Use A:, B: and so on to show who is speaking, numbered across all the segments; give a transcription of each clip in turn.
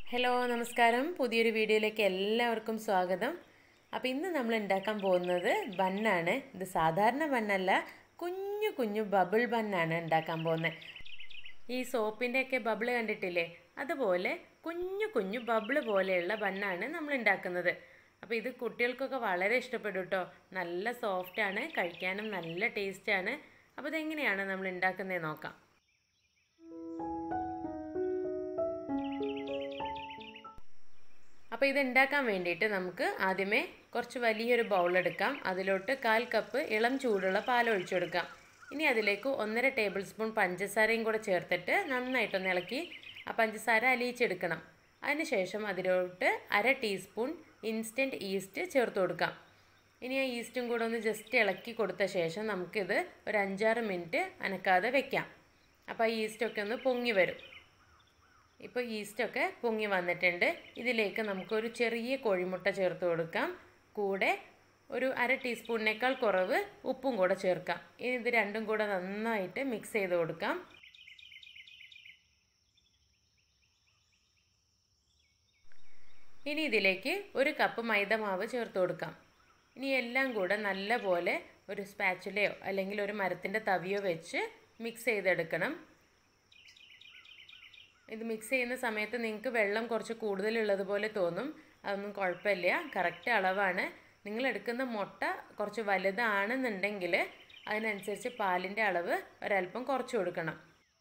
A: hello നമസ്കാരം പുതിയൊരു വീഡിയോയിലേക്ക് എല്ലാവർക്കും സ്വാഗതം അപ്പോൾ ഇന്ന് നമ്മൾ ഉണ്ടാക്കാൻ പോകുന്നത് ബണ്ണാണ് ഇത് സാധാരണ ബണ്ണല്ല കുഞ്ഞു കുഞ്ഞു ബബിൾ ബണ്ണാണ് ഉണ്ടാക്കാൻ പോകുന്നത് ഈ സോപ്പിൻ്റെയൊക്കെ ബബിൾ കണ്ടിട്ടില്ലേ അതുപോലെ കുഞ്ഞു കുഞ്ഞു ബബിൾ പോലെയുള്ള ബണ്ണാണ് നമ്മൾ ഉണ്ടാക്കുന്നത് അപ്പോൾ ഇത് കുട്ടികൾക്കൊക്കെ വളരെ ഇഷ്ടപ്പെടും കേട്ടോ നല്ല സോഫ്റ്റാണ് കഴിക്കാനും നല്ല ടേസ്റ്റാണ് അപ്പോൾ ഇതെങ്ങനെയാണ് നമ്മൾ ഉണ്ടാക്കുന്നത് നോക്കാം അപ്പോൾ ഇത് ഉണ്ടാക്കാൻ വേണ്ടിയിട്ട് നമുക്ക് ആദ്യമേ കുറച്ച് വലിയൊരു ബൗൾ എടുക്കാം അതിലോട്ട് കാൽ കപ്പ് ഇളം ചൂടുള്ള പാൽ ഒഴിച്ചു കൊടുക്കാം ഇനി അതിലേക്ക് ഒന്നര ടേബിൾ സ്പൂൺ പഞ്ചസാരയും കൂടെ ചേർത്തിട്ട് നന്നായിട്ടൊന്ന് ഇളക്കി ആ പഞ്ചസാര അലിയിച്ചെടുക്കണം അതിനുശേഷം അതിലോട്ട് അര ടീസ്പൂൺ ഇൻസ്റ്റൻറ്റ് ഈസ്റ്റ് ചേർത്ത് കൊടുക്കാം ഇനി ആ ഈസ്റ്റും കൂടെ ഒന്ന് ജസ്റ്റ് ഇളക്കി കൊടുത്ത ശേഷം നമുക്കിത് ഒരു അഞ്ചാറ് മിനിറ്റ് അനക്കാതെ വെക്കാം അപ്പോൾ ആ ഈസ്റ്റൊക്കെ ഒന്ന് പൊങ്ങി വരും ഇപ്പോൾ ഈസ്റ്റൊക്കെ പൊങ്ങി വന്നിട്ടുണ്ട് ഇതിലേക്ക് നമുക്കൊരു ചെറിയ കോഴിമുട്ട ചേർത്ത് കൊടുക്കാം കൂടെ ഒരു അര ടീസ്പൂണിനേക്കാൾ കുറവ് ഉപ്പും കൂടെ ചേർക്കാം ഇനി ഇത് രണ്ടും കൂടെ നന്നായിട്ട് മിക്സ് ചെയ്ത് കൊടുക്കാം ഇനി ഇതിലേക്ക് ഒരു കപ്പ് മൈദ മാവ് ചേർത്ത് കൊടുക്കാം ഇനി എല്ലാം കൂടെ നല്ലപോലെ ഒരു സ്പാച്ചുലയോ അല്ലെങ്കിൽ ഒരു മരത്തിൻ്റെ തവിയോ വെച്ച് മിക്സ് ചെയ്തെടുക്കണം ഇത് മിക്സ് ചെയ്യുന്ന സമയത്ത് നിങ്ങൾക്ക് വെള്ളം കുറച്ച് കൂടുതലുള്ളതുപോലെ തോന്നും അതൊന്നും കുഴപ്പമില്ല കറക്റ്റ് അളവാണ് നിങ്ങൾ എടുക്കുന്ന മുട്ട കുറച്ച് വലുതാണെന്നുണ്ടെങ്കിൽ അതിനനുസരിച്ച് പാലിൻ്റെ അളവ് ഒരല്പം കുറച്ച് കൊടുക്കണം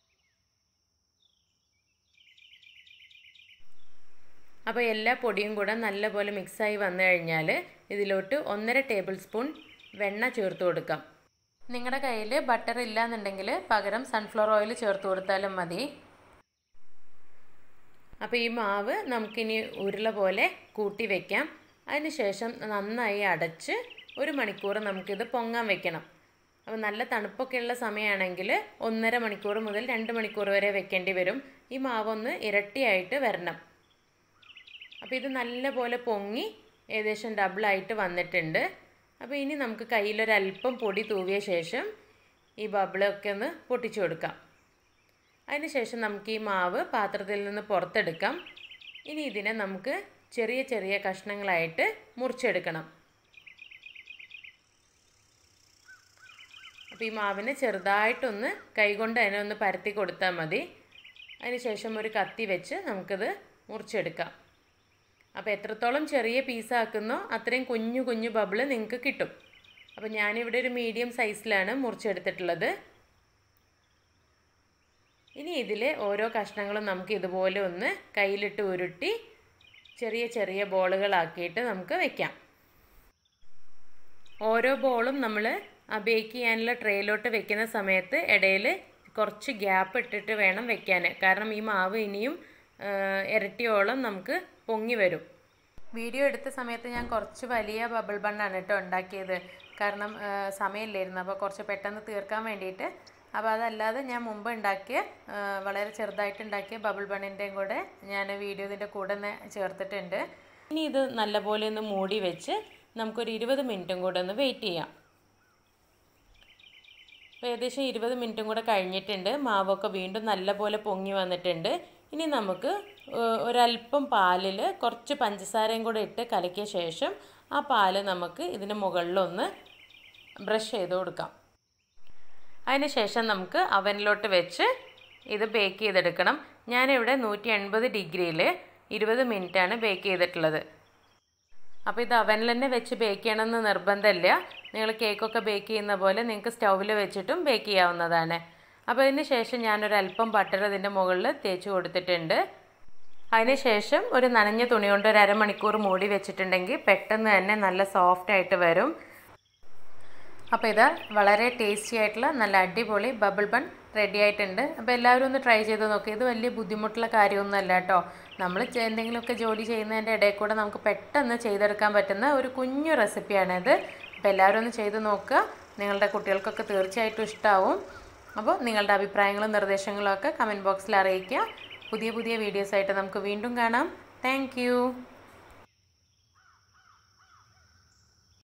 A: അപ്പോൾ എല്ലാ പൊടിയും കൂടെ നല്ലപോലെ മിക്സായി വന്നു കഴിഞ്ഞാൽ ഇതിലോട്ട് ഒന്നര ടേബിൾ സ്പൂൺ വെണ്ണ ചേർത്ത് കൊടുക്കാം നിങ്ങളുടെ കയ്യിൽ ബട്ടർ ഇല്ലാന്നുണ്ടെങ്കിൽ പകരം സൺഫ്ലവർ ഓയിൽ ചേർത്ത് കൊടുത്താലും മതി അപ്പോൾ ഈ മാവ് നമുക്കിനി ഉരുള പോലെ കൂട്ടി വയ്ക്കാം അതിനുശേഷം നന്നായി അടച്ച് ഒരു മണിക്കൂർ നമുക്കിത് പൊങ്ങാൻ വെക്കണം അപ്പോൾ നല്ല തണുപ്പൊക്കെയുള്ള സമയമാണെങ്കിൽ ഒന്നര മണിക്കൂർ മുതൽ രണ്ട് മണിക്കൂർ വരെ വെക്കേണ്ടി വരും ഈ മാവൊന്ന് ഇരട്ടിയായിട്ട് വരണം അപ്പോൾ ഇത് നല്ലപോലെ പൊങ്ങി ഏകദേശം ഡബിളായിട്ട് വന്നിട്ടുണ്ട് അപ്പോൾ ഇനി നമുക്ക് കയ്യിലൊരല്പം പൊടി തൂവിയ ശേഷം ഈ ബബിളൊക്കെ ഒന്ന് പൊട്ടിച്ചു കൊടുക്കാം അതിനുശേഷം നമുക്ക് ഈ മാവ് പാത്രത്തിൽ നിന്ന് പുറത്തെടുക്കാം ഇനി ഇതിനെ നമുക്ക് ചെറിയ ചെറിയ കഷ്ണങ്ങളായിട്ട് മുറിച്ചെടുക്കണം അപ്പോൾ ഈ മാവിനെ ചെറുതായിട്ടൊന്ന് കൈകൊണ്ട് അതിനെ ഒന്ന് പരത്തി കൊടുത്താൽ മതി അതിനുശേഷം ഒരു കത്തി വെച്ച് നമുക്കിത് മുറിച്ചെടുക്കാം അപ്പോൾ എത്രത്തോളം ചെറിയ പീസാക്കുന്നോ അത്രയും കുഞ്ഞു കുഞ്ഞു ബബിള് നിങ്ങൾക്ക് കിട്ടും അപ്പോൾ ഞാനിവിടെ ഒരു മീഡിയം സൈസിലാണ് മുറിച്ചെടുത്തിട്ടുള്ളത് ഇനി ഇതിൽ ഓരോ കഷ്ണങ്ങളും നമുക്ക് ഇതുപോലെ ഒന്ന് കയ്യിലിട്ട് ഉരുട്ടി ചെറിയ ചെറിയ ബോളുകളാക്കിയിട്ട് നമുക്ക് വെക്കാം ഓരോ ബോളും നമ്മൾ ആ ബേക്ക് ചെയ്യാനുള്ള ട്രേയിലോട്ട് വെക്കുന്ന സമയത്ത് ഇടയിൽ കുറച്ച് ഗ്യാപ്പ് ഇട്ടിട്ട് വേണം വെക്കാൻ കാരണം ഈ മാവ് ഇനിയും ഇരട്ടിയോളം നമുക്ക് പൊങ്ങി വരും വീഡിയോ എടുത്ത സമയത്ത് ഞാൻ കുറച്ച് വലിയ ബബിൾ ബണ്ണാണ് കേട്ടോ ഉണ്ടാക്കിയത് കാരണം സമയമില്ലായിരുന്നു അപ്പോൾ കുറച്ച് പെട്ടെന്ന് തീർക്കാൻ വേണ്ടിയിട്ട് അപ്പോൾ അതല്ലാതെ ഞാൻ മുമ്പ് ഉണ്ടാക്കിയ വളരെ ചെറുതായിട്ട് ഉണ്ടാക്കിയ ബബിൾ ബണ്ണിൻ്റെയും കൂടെ ഞാൻ വീഡിയോ ഇതിൻ്റെ കൂടെ തന്നെ ചേർത്തിട്ടുണ്ട് ഇനി ഇത് നല്ലപോലെ ഒന്ന് മൂടി വെച്ച് നമുക്കൊരു ഇരുപത് മിനിറ്റും കൂടെ ഒന്ന് വെയിറ്റ് ചെയ്യാം അപ്പോൾ ഏകദേശം ഇരുപത് മിനിറ്റും കൂടെ കഴിഞ്ഞിട്ടുണ്ട് മാവൊക്കെ വീണ്ടും നല്ലപോലെ പൊങ്ങി വന്നിട്ടുണ്ട് ഇനി നമുക്ക് ഒരല്പം പാലിൽ കുറച്ച് പഞ്ചസാരയും കൂടെ ഇട്ട് കലക്കിയ ശേഷം ആ പാല് നമുക്ക് ഇതിന് മുകളിലൊന്ന് ബ്രഷ് ചെയ്ത് കൊടുക്കാം അതിന് ശേഷം നമുക്ക് അവനിലോട്ട് വെച്ച് ഇത് ബേക്ക് ചെയ്തെടുക്കണം ഞാനിവിടെ നൂറ്റി എൺപത് ഡിഗ്രിയിൽ ഇരുപത് മിനിറ്റാണ് ബേക്ക് ചെയ്തിട്ടുള്ളത് അപ്പോൾ ഇത് അവനിൽ തന്നെ വെച്ച് ബേക്ക് ചെയ്യണമെന്ന് നിർബന്ധമില്ല നിങ്ങൾ കേക്കൊക്കെ ബേക്ക് ചെയ്യുന്ന പോലെ നിങ്ങൾക്ക് സ്റ്റൗവിൽ വെച്ചിട്ടും ബേക്ക് ചെയ്യാവുന്നതാണ് അപ്പോൾ അതിന് ശേഷം ഞാനൊരല്പം ബട്ടർ ഇതിൻ്റെ മുകളിൽ തേച്ച് കൊടുത്തിട്ടുണ്ട് അതിന് ശേഷം ഒരു നനഞ്ഞ തുണി കൊണ്ട് ഒരു അരമണിക്കൂർ മൂടി വെച്ചിട്ടുണ്ടെങ്കിൽ പെട്ടെന്ന് തന്നെ നല്ല സോഫ്റ്റ് ആയിട്ട് വരും അപ്പോൾ ഇത് വളരെ ടേസ്റ്റി ആയിട്ടുള്ള നല്ല അടിപൊളി ബബിൾ ബൺ റെഡി ആയിട്ടുണ്ട് അപ്പോൾ എല്ലാവരും ഒന്ന് ട്രൈ ചെയ്ത് നോക്കുക ഇത് വലിയ ബുദ്ധിമുട്ടുള്ള കാര്യമൊന്നുമല്ല കേട്ടോ നമ്മൾ എന്തെങ്കിലുമൊക്കെ ജോലി ചെയ്യുന്നതിൻ്റെ ഇടയിൽ കൂടെ നമുക്ക് പെട്ടെന്ന് ചെയ്തെടുക്കാൻ പറ്റുന്ന ഒരു കുഞ്ഞു റെസിപ്പിയാണിത് അപ്പോൾ എല്ലാവരും ഒന്ന് ചെയ്ത് നോക്കുക നിങ്ങളുടെ കുട്ടികൾക്കൊക്കെ തീർച്ചയായിട്ടും ഇഷ്ടമാവും അപ്പോൾ നിങ്ങളുടെ അഭിപ്രായങ്ങളും നിർദ്ദേശങ്ങളും ഒക്കെ കമൻറ്റ് ബോക്സിൽ അറിയിക്കുക പുതിയ പുതിയ വീഡിയോസായിട്ട് നമുക്ക് വീണ്ടും കാണാം താങ്ക്